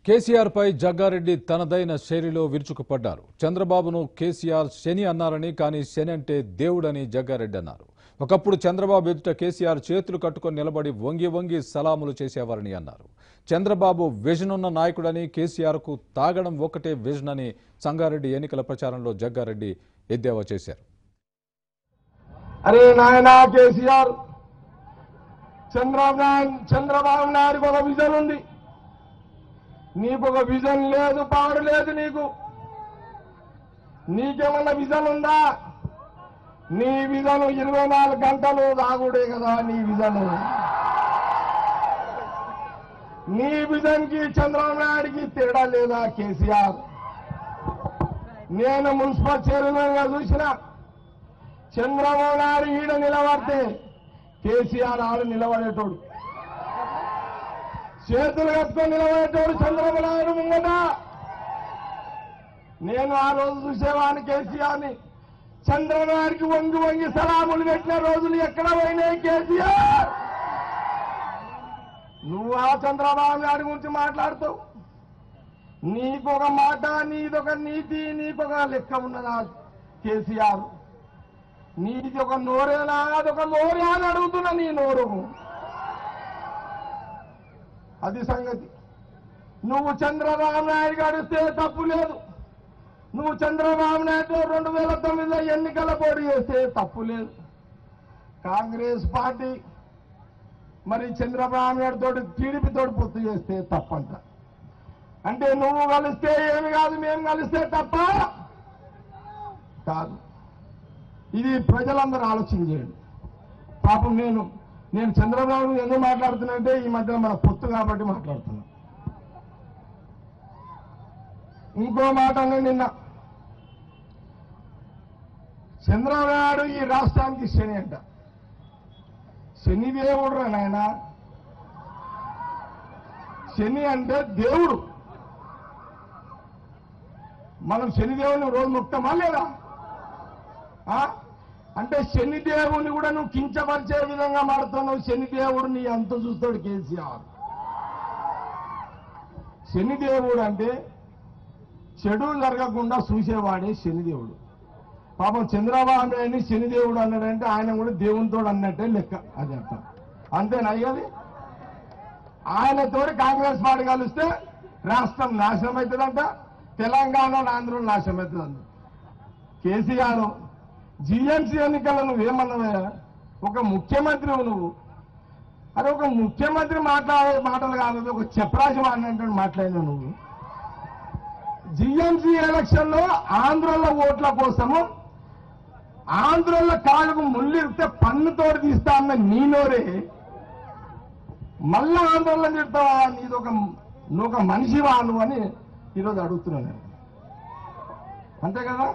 కేసీఆర్ పై జగ్గారెడ్డి తనదైన శైలిలో విరుచుకుపడ్డారు చంద్రబాబును కేసీఆర్ శని అన్నారని కానీ శని అంటే దేవుడని జగ్గారెడ్డి అన్నారు ఒకప్పుడు చంద్రబాబు ఎదుట కేసీఆర్ చేతులు కట్టుకొని నిలబడి వంగి వంగి సలాములు చేసేవారని అన్నారు చంద్రబాబు విజన్ ఉన్న నాయకుడని కేసీఆర్కు తాగడం ఒకటే విజన్ అని సంగారెడ్డి ఎన్నికల ప్రచారంలో జగ్గారెడ్డి ఎద్దేవా చేశారు అరే నాయన కేసీఆర్ చంద్రబాబు నాయుడు చంద్రబాబు నాయుడుకి ఒక విజన్ ఉంది నీకు ఒక విజన్ లేదు పాడు లేదు నీకు నీకేమన్నా విజన్ ఉందా నీ విజన్ ఇరవై నాలుగు గంటలు దాగుడే కదా నీ విజన్ నీ విజన్ కి చంద్రబాబు నాయుడికి తేడా లేదా కేసీఆర్ నేను మున్సిపల్ చైర్మన్ గా చూసిన చంద్రబాబు నాయుడు ఈడ నిలబడితే కేసీఆర్ ఆడు నిలబడేటోడు చేతులు కట్టుకొని నిలబడేటోడు చంద్రబాబు నాయుడు ముంగట నేను ఆ రోజు చూసేవాడిని కేసీఆర్ని చంద్రబాబు నాయుడికి వంగి వంగి సలాములు పెట్టిన రోజులు ఎక్కడ పోయినాయి కేసీఆర్ నువ్వు ఆ చంద్రబాబు నాయుడు గురించి మాట్లాడుతావు నీకొక మాట నీదొక నీతి నీకొక లెక్క ఉన్నదా కేసీఆర్ నీది ఒక నోరేనా అదొక నోరే అని అడుగుతున్నా నీ నోరు అది సంగతి నువ్వు చంద్రబాబు నాయుడు అడిగితే తప్పు లేదు నువ్వు చంద్రబాబు నాయుడు రెండు వేల తొమ్మిదిలో ఎన్నికల పోటీ చేస్తే తప్పు లేదు కాంగ్రెస్ పార్టీ మరి చంద్రబాబు నాయుడు తోటి టీడీపీ తోటి పొత్తు చేస్తే తప్పంట అంటే నువ్వు కలిస్తే ఏమి కాదు మేము కలిస్తే తప్ప కాదు ఇది ప్రజలందరూ ఆలోచన చేయండి పాపం నేను నేను చంద్రబాబు ఎందుకు మాట్లాడుతున్నంటే ఈ మధ్య మన పొత్తు కాబట్టి మాట్లాడుతున్నా ఇంకో మాట అన్నాడు నిన్న చంద్రబాబు నాయుడు ఈ రాష్ట్రానికి శని అంట శని దేవుడు రా నాయన శని అంటే దేవుడు మనం శనిదేవుని రోజు ముక్తమా లేదా ఆ? అంటే శనిదేవుని కూడా నువ్వు కించపరిచే విధంగా మాడుతున్నావు శనిదేవుడు నీ అంత చూస్తాడు కేసీఆర్ శనిదేవుడు అంటే చెడు జరగకుండా చూసేవాడే శనిదేవుడు పాపం చంద్రబాబు నాయుడిని శనిదేవుడు అన్నాడంటే ఆయన కూడా దేవునితో అన్నట్టే లెక్క అది అర్థం అంతేనా అది ఆయనతోటి కాంగ్రెస్ పార్టీ కలిస్తే రాష్ట్రం నాశనం అవుతుందంట తెలంగాణ ఆంధ్రులు నాశనం అవుతుందంట కేసీఆర్ జిఎంసీ ఎన్నికల్లో నువ్వేమన్నావే ఒక ముఖ్యమంత్రి నువ్వు అరే ఒక ముఖ్యమంత్రి మాట్లాడే మాటలు కాదు ఒక చెప్పరాజు అన్నట్టు మాట్లాడినావు నువ్వు జిఎంసీ ఎలక్షన్ లో ఆంధ్రలో ఓట్ల కోసము ఆంధ్రలో కాళ్ళకు ముళ్ళిరితే పన్నుతోటి తీస్తా అన్న నీనోరే మళ్ళా ఆందోళన తిడతావా నీదొక నువ్వు ఒక మనిషివా నువ్వు అని ఈరోజు అడుగుతున్నాను నేను అంతే కదా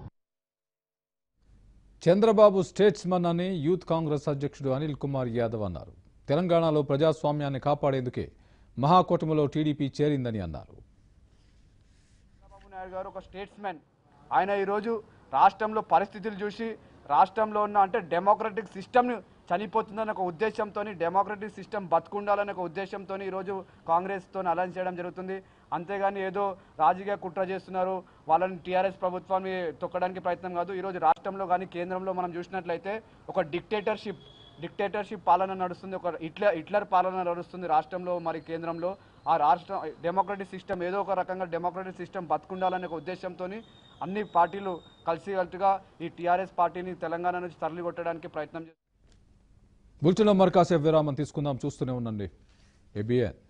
చంద్రబాబు స్టేట్స్మన్ అని యూత్ కాంగ్రెస్ అధ్యక్షుడు అనిల్ కుమార్ యాదవ్ అన్నారు తెలంగాణలో ప్రజాస్వామ్యాన్ని కాపాడేందుకే మహాకూటమిలో టీడీపీ చేరిందని అన్నారు చంద్రబాబు నాయుడు గారు ఒక స్టేట్స్మెన్ ఆయన ఈరోజు రాష్ట్రంలో పరిస్థితులు చూసి రాష్ట్రంలో ఉన్న అంటే డెమోక్రటిక్ సిస్టమ్ని చనిపోతుందన్న ఒక ఉద్దేశంతో డెమోక్రటిక్ సిస్టమ్ బతుకుండాలనే ఒక ఉద్దేశంతో ఈరోజు కాంగ్రెస్తో అలయన్స్ చేయడం జరుగుతుంది అంతేగాని ఏదో రాజకీయ కుట్ర చేస్తున్నారు వాళ్ళని టీఆర్ఎస్ ప్రభుత్వాన్ని తొక్కడానికి ప్రయత్నం కాదు ఈరోజు రాష్ట్రంలో కానీ కేంద్రంలో మనం చూసినట్లయితే ఒక డిక్టేటర్షిప్ డిక్టేటర్షిప్ పాలన నడుస్తుంది ఒక హిట్లర్ హిట్లర్ పాలన నడుస్తుంది రాష్ట్రంలో మరి కేంద్రంలో ఆ రాష్ట్రం డెమోక్రటిక్ సిస్టమ్ ఏదో ఒక రకంగా డెమోక్రటిక్ సిస్టమ్ బతుకుండాలనే ఒక ఉద్దేశంతో అన్ని పార్టీలు కలిసికట్టుగా ఈ టీఆర్ఎస్ పార్టీని తెలంగాణ నుంచి తరలికొట్టడానికి ప్రయత్నం చేస్తున్నారు బులెటిన్లో మరి కాసేపు విరామం తీసుకుందాం చూస్తూనే ఉండండి ఏబిఎన్